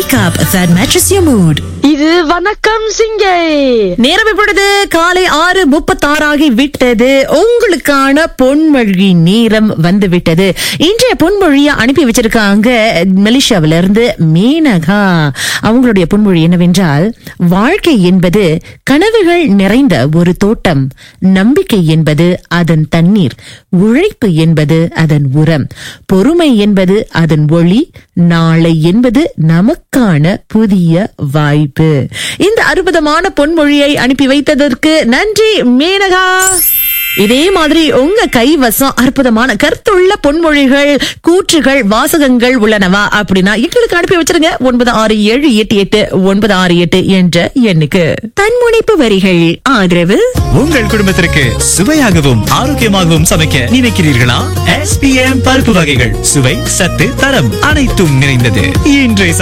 Wake up that matches your mood. இது வணக்கம் சிங்கை நேரம் இப்பொழுது காலை ஆறு முப்பத்தாறாகி விட்டது உங்களுக்கான பொன்மொழி நேரம் வந்து விட்டது இன்றைய பொன்மொழியை அனுப்பி வச்சிருக்காங்க மலேசியாவில இருந்து மேனகா அவங்களுடைய பொன்மொழி என்னவென்றால் வாழ்க்கை என்பது கனவுகள் நிறைந்த ஒரு தோட்டம் நம்பிக்கை என்பது அதன் தண்ணீர் உழைப்பு என்பது அதன் உரம் பொறுமை என்பது அதன் ஒளி நாளை என்பது நமக்கான புதிய வாய்ப்பு இந்த அற்புதமான பொன்மொழியை அனுப்பி வைத்ததற்கு நன்றி மேனகா இதே மாதிரி உங்க கைவசம் அற்புதமான கருத்துள்ள பொன்மொழிகள் கூற்றுகள் வாசகங்கள் உள்ளனவா அப்படின்னா எங்களுக்கு அனுப்பி வச்சிருங்க ஒன்பது ஆறு ஏழு எட்டு எட்டு ஒன்பது ஆறு எட்டு என்ற எண்ணுக்கு தன்முனைப்பு வரிகள் ஆதரவு உங்கள் குடும்பத்திற்கு சுவையாகவும் ஆரோக்கியமாகவும் சமைக்க நினைக்கிறீர்களா எஸ்பிஎம் பருப்பு வகைகள் சுவை சத்து தரம் அனைத்தும் நிறைந்தது இன்றைய